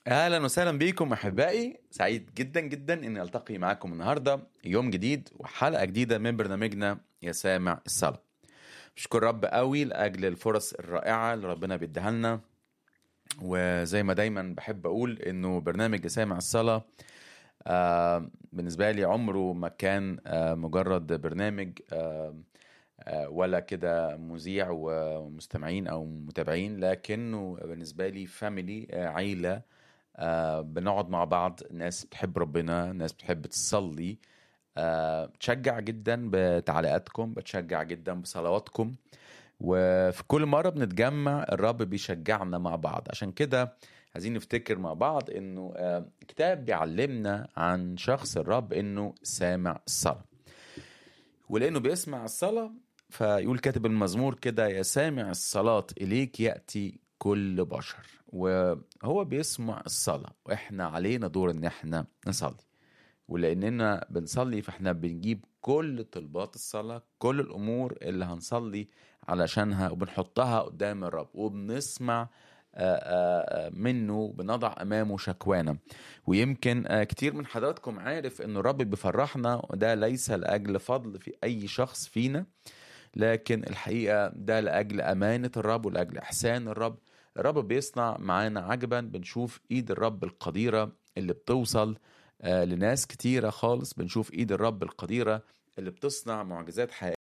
اهلا وسهلا بيكم احبائي سعيد جدا جدا اني التقي معاكم النهارده يوم جديد وحلقه جديده من برنامجنا يا سامع الصلاه بشكر رب قوي لاجل الفرص الرائعه اللي ربنا بيديها لنا وزي ما دايما بحب اقول انه برنامج يا سامع الصلاه آه بالنسبه لي عمره ما كان آه مجرد برنامج آه آه، ولا كده مذيع ومستمعين او متابعين لكنه بالنسبه لي فاميلي عيله آه، بنقعد مع بعض ناس بتحب ربنا ناس بتحب تصلي آه، بتشجع جدا بتعليقاتكم بتشجع جدا بصلواتكم وفي كل مرة بنتجمع الرب بيشجعنا مع بعض عشان كده عايزين نفتكر مع بعض انه آه، الكتاب بيعلمنا عن شخص الرب انه سامع الصلاة ولانه بيسمع الصلاة فيقول كاتب المزمور كده يا سامع الصلاة إليك يأتي كل بشر وهو بيسمع الصلاة وإحنا علينا دور إن إحنا نصلي ولأننا بنصلي فإحنا بنجيب كل طلبات الصلاة كل الأمور اللي هنصلي علشانها وبنحطها قدام الرب وبنسمع آه، آه، آه، منه بنضع امامه شكوانا ويمكن آه، كتير من حضراتكم عارف ان الرب بيفرحنا وده ليس لاجل فضل في اي شخص فينا لكن الحقيقه ده لاجل امانه الرب ولاجل احسان الرب الرب بيصنع معانا عجبا بنشوف ايد الرب القديره اللي بتوصل آه، لناس كتيره خالص بنشوف ايد الرب القديره اللي بتصنع معجزات حقيقيه